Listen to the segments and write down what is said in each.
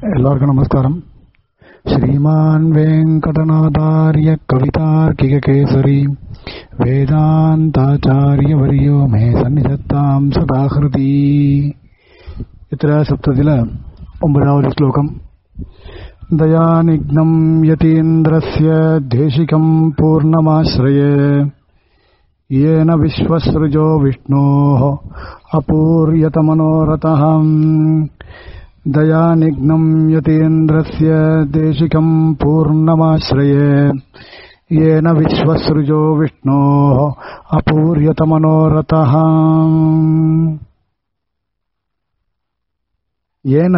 எல்லாருக்கும் நமஸ்காரம் ஸ்ரீமான் வெங்கடநாதாரிய கவிதார்க்கிகேசரி வேதாந்தாச்சாரியவரியோ மே சந்நிதத்தாம் சதாகிருதி இத்திர சப்தத்தில் ஒன்பதாவது ஸ்லோகம் दयानिघ्नम् यतीन्द्रस्य देशिकम् पूर्णमाश्रये येन विश्वसृजो विष्णोः अपूर्यतमनोरथः दयानिघ्नम् यतीन्द्रस्य देशिकम् पूर्णमाश्रये येन विश्वसृजो विष्णोः अपूर्यतमनोरथः येन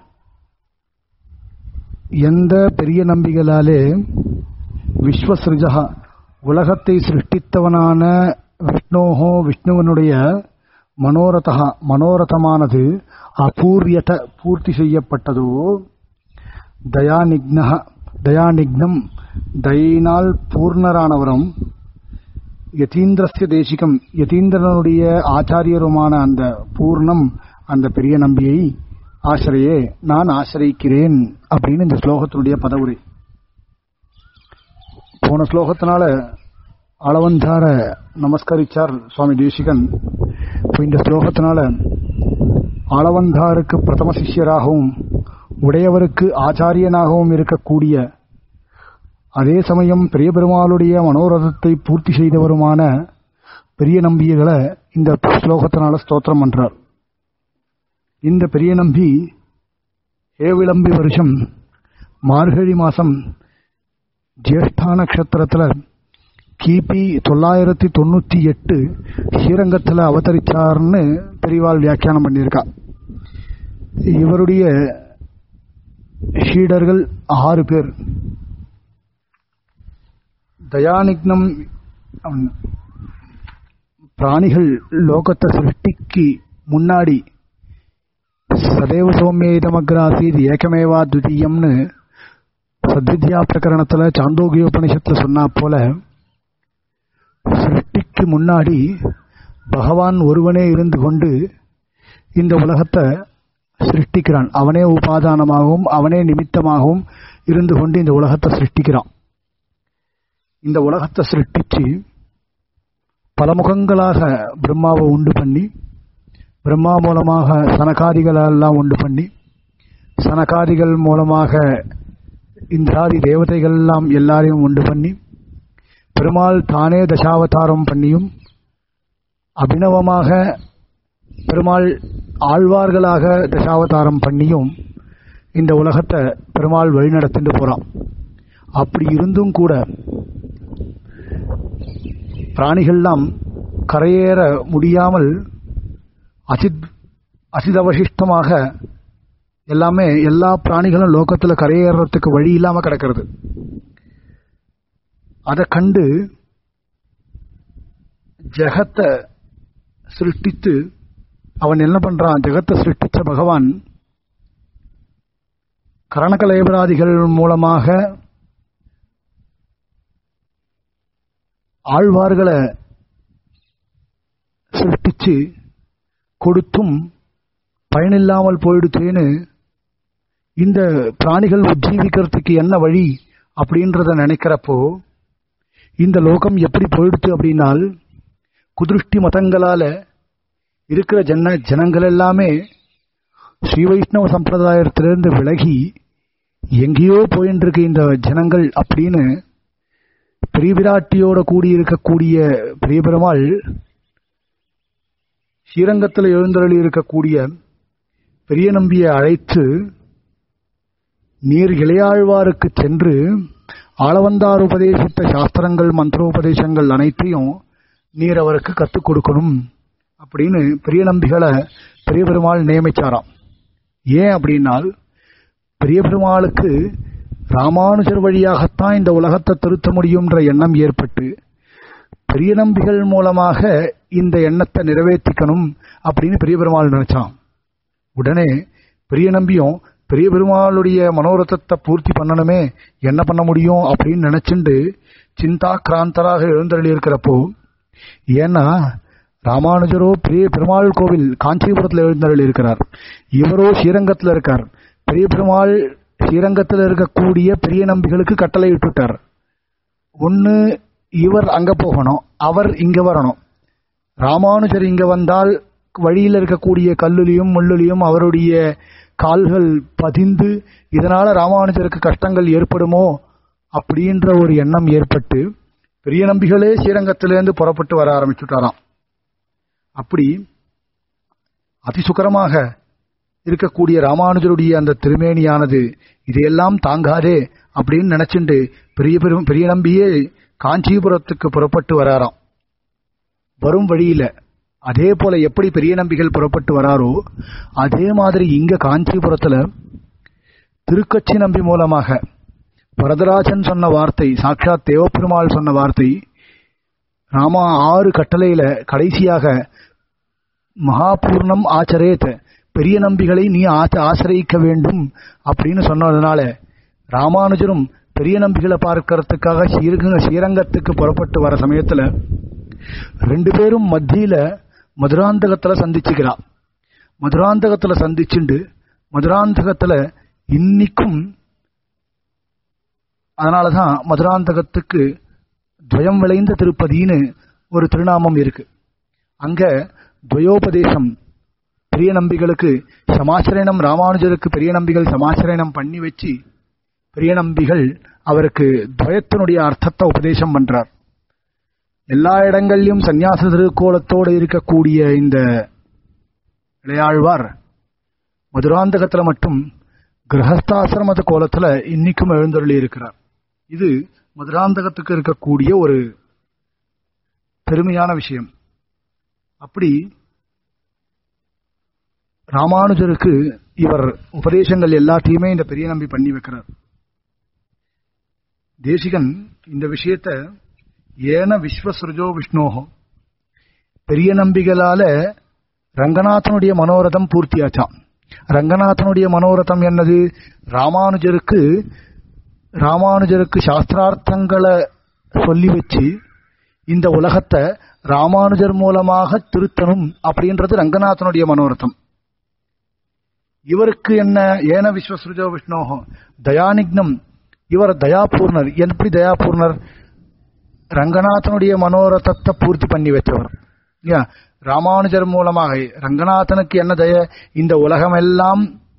எந்த பெரிய நம்பிகளாலே விஸ்வசிருஜா உலகத்தை சிருஷ்டித்தவனான விஷ்ணோஹோ விஷ்ணுவனுடைய மனோரதா மனோரதமானது அபூரியத பூர்த்தி செய்யப்பட்டதோ தயாநிக்ன தயாநிக்னம் தயினால் பூர்ணரானவரும் யதீந்திரஸ்ய தேசிகம் யதீந்திரனுடைய ஆச்சாரியருமான அந்த பூர்ணம் அந்த பெரிய நம்பியை ஆசிரியே நான் ஆசிரியிக்கிறேன் அப்படின்னு இந்த ஸ்லோகத்தினுடைய பதவுரை போன ஸ்லோகத்தினால அளவந்தார நமஸ்கரிச்சார் சுவாமி தேசிகன் இப்போ இந்த ஸ்லோகத்தினால அளவந்தாருக்கு பிரதம சிஷ்யராகவும் உடையவருக்கு ஆச்சாரியனாகவும் இருக்கக்கூடிய அதே சமயம் பெரிய பெருமாளுடைய மனோரதத்தை பூர்த்தி செய்தவருமான பெரிய நம்பியகளை இந்த ஸ்லோகத்தினால ஸ்தோத்திரம் பண்றார் இந்த பெரிய நம்பி ஏவிளம்பி வருஷம் மார்கழி மாசம் ஜேஷ்டா நட்சத்திரத்துல கிபி தொள்ளாயிரத்தி தொண்ணூத்தி எட்டு ஸ்ரீரங்கத்தில் அவதரிச்சார்னு பெரியவாள் வியாக்கியானம் பண்ணியிருக்கா இவருடைய ஷீடர்கள் ஆறு பேர் தயானிக்னம் பிராணிகள் லோகத்தை சிருஷ்டிக்கு முன்னாடி சதேவ சௌமியதமக்ராசீத் ஏகமேவா துதியம்னு சத்வித்யா பிரகரணத்துல சாந்தோகியோபனிஷத்துல சொன்னா போல சிருஷ்டிக்கு முன்னாடி பகவான் ஒருவனே இருந்து கொண்டு இந்த உலகத்தை சிருஷ்டிக்கிறான் அவனே உபாதானமாகவும் அவனே நிமித்தமாகவும் இருந்து கொண்டு இந்த உலகத்தை சிருஷ்டிக்கிறான் இந்த உலகத்தை சிருஷ்டிச்சு பல முகங்களாக பிரம்மாவை உண்டு பண்ணி பிரம்மா மூலமாக சனகாதிகளெல்லாம் உண்டு பண்ணி சனகாதிகள் மூலமாக இந்திராதி தேவதைகள் எல்லாம் எல்லாரையும் உண்டு பண்ணி பெருமாள் தானே தசாவதாரம் பண்ணியும் அபினவமாக பெருமாள் ஆழ்வார்களாக தசாவதாரம் பண்ணியும் இந்த உலகத்தை பெருமாள் வழிநடத்திட்டு போறான் அப்படி இருந்தும் கூட பிராணிகள்லாம் கரையேற முடியாமல் அசித் அசிதவசிஷ்டமாக எல்லாமே எல்லா பிராணிகளும் லோகத்தில் கரையேறதுக்கு வழி இல்லாம கிடக்கிறது அதை கண்டு ஜெகத்தை சிருஷ்டித்து அவன் என்ன பண்றான் ஜெகத்தை சிருஷ்டிச்ச பகவான் கரணகலேபராதிகள் மூலமாக ஆழ்வார்களை சிருஷ்டிச்சு கொடுத்தும் பயனில்லாமல் போயிடுச்சேன்னு இந்த பிராணிகள் உஜ்ஜீவிக்கிறதுக்கு என்ன வழி அப்படின்றத நினைக்கிறப்போ இந்த லோகம் எப்படி போயிடுச்சு அப்படின்னால் குதிருஷ்டி மதங்களால இருக்கிற ஜன ஜனங்கள் எல்லாமே ஸ்ரீ வைஷ்ணவ சம்பிரதாயத்திலிருந்து விலகி எங்கேயோ போயின்னு இருக்கு இந்த ஜனங்கள் அப்படின்னு பெரிய விராட்டியோட கூடியிருக்கக்கூடிய பெரிய பெருமாள் ஸ்ரீரங்கத்தில் எழுந்தருளி இருக்கக்கூடிய பெரிய நம்பியை அழைத்து நீர் இளையாழ்வாருக்கு சென்று ஆளவந்தார் உபதேசித்த சாஸ்திரங்கள் மந்திரோபதேசங்கள் அனைத்தையும் நீர் அவருக்கு கற்றுக் கொடுக்கணும் அப்படின்னு பெரிய நம்பிகளை பெரிய பெருமாள் நியமிச்சாராம் ஏன் அப்படின்னால் பெரிய பெருமாளுக்கு ராமானுஜர் வழியாகத்தான் இந்த உலகத்தை திருத்த முடியும்ன்ற எண்ணம் ஏற்பட்டு பெரிய நம்பிகள் மூலமாக இந்த எண்ணத்தை நிறைவேற்றிக்கணும் அப்படின்னு பெரிய பெருமாள் நினைச்சான் உடனே பெரிய நம்பியும் பெரிய பெருமாளுடைய மனோரதத்தை பூர்த்தி பண்ணணுமே என்ன பண்ண முடியும் அப்படின்னு நினைச்சுண்டு சிந்தா கிராந்தராக எழுந்தருளி இருக்கிறப்போ ஏன்னா ராமானுஜரோ பெரிய பெருமாள் கோவில் காஞ்சிபுரத்தில் எழுந்தருளி இருக்கிறார் இவரோ ஸ்ரீரங்கத்தில் இருக்கார் பெரிய பெருமாள் ஸ்ரீரங்கத்தில் இருக்கக்கூடிய பெரிய நம்பிகளுக்கு கட்டளை விட்டுட்டார் ஒன்னு இவர் அங்க போகணும் அவர் இங்க வரணும் ராமானுஜர் இங்க வந்தால் வழியில் இருக்கக்கூடிய கல்லுலியும் முள்ளுலியும் அவருடைய கால்கள் பதிந்து இதனால ராமானுஜருக்கு கஷ்டங்கள் ஏற்படுமோ அப்படின்ற ஒரு எண்ணம் ஏற்பட்டு பெரிய நம்பிகளே ஸ்ரீரங்கத்திலிருந்து புறப்பட்டு வர ஆரம்பிச்சுட்டாராம் அப்படி அதிசுகரமாக இருக்கக்கூடிய ராமானுஜருடைய அந்த திருமேனியானது இதையெல்லாம் தாங்காதே அப்படின்னு நினைச்சுண்டு பெரிய பெரும் பெரிய நம்பியே காஞ்சிபுரத்துக்கு புறப்பட்டு வராராம் வரும் வழியில அதே போல எப்படி பெரிய நம்பிகள் புறப்பட்டு வராரோ அதே மாதிரி இங்க காஞ்சிபுரத்துல திருக்கட்சி நம்பி மூலமாக வரதராஜன் சொன்ன வார்த்தை சாட்சாத் தேவப்பெருமாள் சொன்ன வார்த்தை ராமா ஆறு கட்டளையில கடைசியாக மகாபூர்ணம் ஆச்சரேத் பெரிய நம்பிகளை நீ ஆச்ச ஆசிரியிக்க வேண்டும் அப்படின்னு சொன்னதுனால ராமானுஜரும் பெரிய நம்பிகளை பார்க்கறதுக்காக ஸ்ரீரங்க ஸ்ரீரங்கத்துக்கு புறப்பட்டு வர சமயத்துல ரெண்டு பேரும் மத்தியில மதுராந்தகத்துல சந்திச்சுக்கிறா மதுராந்தகத்துல சந்திச்சுண்டு மதுராந்தகத்துல இன்னிக்கும் அதனாலதான் மதுராந்தகத்துக்கு துவயம் விளைந்த திருப்பதின்னு ஒரு திருநாமம் இருக்கு அங்க துவயோபதேசம் பெரிய நம்பிகளுக்கு சமாச்சரணம் ராமானுஜருக்கு பெரிய நம்பிகள் சமாச்சரணம் பண்ணி வச்சு பெரிய நம்பிகள் அவருக்கு துவயத்தினுடைய அர்த்தத்தை உபதேசம் பண்றார் எல்லா இடங்கள்லயும் சந்நியாச திருக்கோலத்தோடு இருக்கக்கூடிய இந்த இளையாழ்வார் மதுராந்தகத்துல மட்டும் கிரகஸ்தாசிரமத கோலத்துல இன்னைக்கும் எழுந்தருளி இருக்கிறார் இது மதுராந்தகத்துக்கு இருக்கக்கூடிய ஒரு பெருமையான விஷயம் அப்படி ராமானுஜருக்கு இவர் உபதேசங்கள் எல்லாத்தையுமே இந்த பெரிய நம்பி பண்ணி வைக்கிறார் தேசிகன் இந்த விஷயத்த ஏன விஸ்வசுரஜோ விஷ்ணோகம் பெரிய நம்பிகளால ரங்கநாதனுடைய மனோரதம் பூர்த்தியாச்சான் ரங்கநாதனுடைய மனோரதம் என்னது ராமானுஜருக்கு ராமானுஜருக்கு சாஸ்திரார்த்தங்களை சொல்லி வச்சு இந்த உலகத்தை ராமானுஜர் மூலமாக திருத்தணும் அப்படின்றது ரங்கநாதனுடைய மனோரதம் இவருக்கு என்ன ஏன விஸ்வசுருஜோ விஷ்ணோகம் தயானிக்னம் இவர் தயாபூர்ணர் எப்படி தயாபூர்ணர் ரங்கநாதனுடைய மனோரதத்தை பூர்த்தி பண்ணி வச்சவர் இல்லையா ராமானுஜர் மூலமாக ரங்கநாதனுக்கு என்ன தய இந்த உலகமெல்லாம்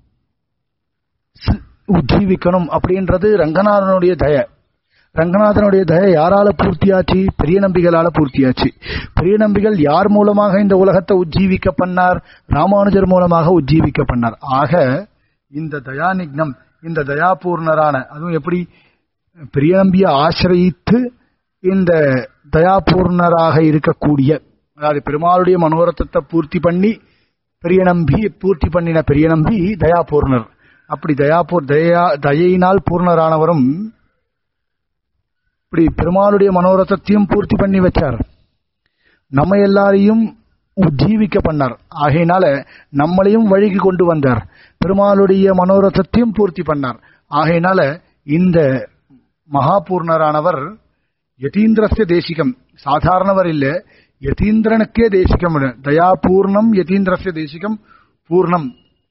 உஜ்ஜீவிக்கணும் அப்படின்றது ரங்கநாதனுடைய தய ரங்கநாதனுடைய தய யாரால பூர்த்தியாச்சு பெரிய நம்பிகளால பூர்த்தியாச்சு பெரிய நம்பிகள் யார் மூலமாக இந்த உலகத்தை உஜ்ஜீவிக்க பண்ணார் ராமானுஜர் மூலமாக உஜ்ஜீவிக்க பண்ணார் ஆக இந்த தயாநிக்னம் இந்த தயாபூர்ணரான அதுவும் எப்படி பெரிய நம்பியை ஆசிரயித்து இந்த தயாபூர்ணராக இருக்கக்கூடிய அதாவது பெருமாளுடைய மனோரத்தத்தை பூர்த்தி பண்ணி பெரிய நம்பி பூர்த்தி பண்ணின பெரிய நம்பி தயாபூர்ணர் அப்படி தயாபூர் தயா தயையினால் பூர்ணரானவரும் இப்படி பெருமாளுடைய மனோரதத்தையும் பூர்த்தி பண்ணி வச்சார் நம்ம எல்லாரையும் உஜ்ஜீவிக்க பண்ணார் ஆகையினால நம்மளையும் வழிக்கு கொண்டு வந்தார் பெருமாளுடைய மனோரதத்தையும் பூர்த்தி பண்ணார் ஆகையினால இந்த மகாபூர்ணரானவர் யதீந்திரஸ்ய தேசிகம் சாதாரணவர் இல்ல யதீந்திரனுக்கே தேசிகம் தயாபூர்ணம் யதீந்திரஸ்ய தேசிகம் பூர்ணம்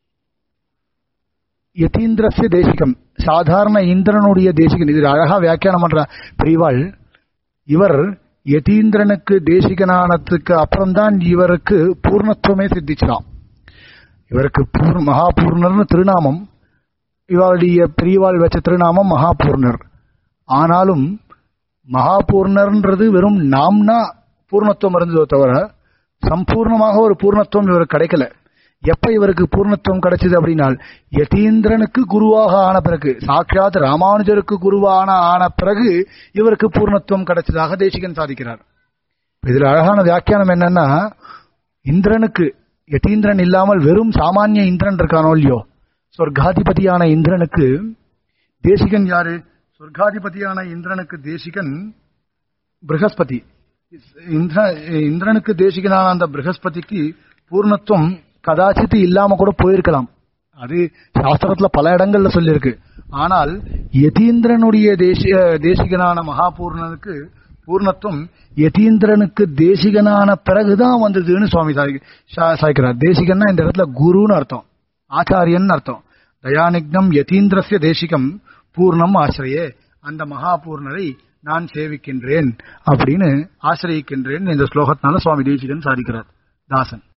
யதீந்திரஸ்ய தேசிகம் சாதாரண இந்திரனுடைய தேசிகன் இது அழகா வியாக்கியானம் பண்ற பிரிவாள் இவர் யதீந்திரனுக்கு தேசிகனானதுக்கு அப்புறம்தான் இவருக்கு பூர்ணத்துவமே சித்திச்சாம் இவருக்கு பூர் மகாபூர்ணர்னு திருநாமம் இவருடைய பிரிவாள் வச்ச திருநாமம் மகாபூர்ணர் ஆனாலும் மகாபூர்ணர்ன்றது வெறும் நாம்னா பூர்ணத்துவம் இருந்ததோ தவிர சம்பூர்ணமாக ஒரு பூர்ணத்துவம் இவருக்கு கிடைக்கல எப்ப இவருக்கு பூர்ணத்துவம் கிடைச்சது அப்படின்னால் யதீந்திரனுக்கு குருவாக ஆன பிறகு சாட்சாத் ராமானுஜருக்கு குருவான ஆன பிறகு இவருக்கு பூர்ணத்துவம் கிடைச்சதாக தேசிகன் சாதிக்கிறார் இதுல அழகான வியாக்கியானம் என்னன்னா இந்திரனுக்கு யதீந்திரன் இல்லாமல் வெறும் சாமானிய இந்திரன் இருக்கானோ இல்லையோ சொர்க்காதிபதியான இந்திரனுக்கு தேசிகன் யாரு சொர்க்காதிபதியான இந்திரனுக்கு தேசிகன் பிரகஸ்பதி இந்திர இந்திரனுக்கு தேசிகனான அந்த பிரகஸ்பதிக்கு பூர்ணத்துவம் கதாச்சித்து இல்லாம கூட போயிருக்கலாம் அது சாஸ்திரத்துல பல இடங்கள்ல சொல்லியிருக்கு ஆனால் யதீந்திரனுடைய தேசிய தேசிகனான மகாபூர்ணனுக்கு பூர்ணத்துவம் யதீந்திரனுக்கு தேசிகனான பிறகுதான் வந்ததுன்னு சுவாமி சாய்க்கிறார் தேசிகன்னா இந்த இடத்துல குருன்னு அர்த்தம் ஆச்சாரியன் அர்த்தம் தயானிக்னம் யதீந்திரஸ்ய தேசிகம் பூர்ணம் ஆசிரியே அந்த மகா பூர்ணரை நான் சேவிக்கின்றேன் அப்படின்னு ஆசிரியிக்கின்றேன் இந்த ஸ்லோகத்தினால சுவாமி தேசிகன் சாதிக்கிறார் தாசன்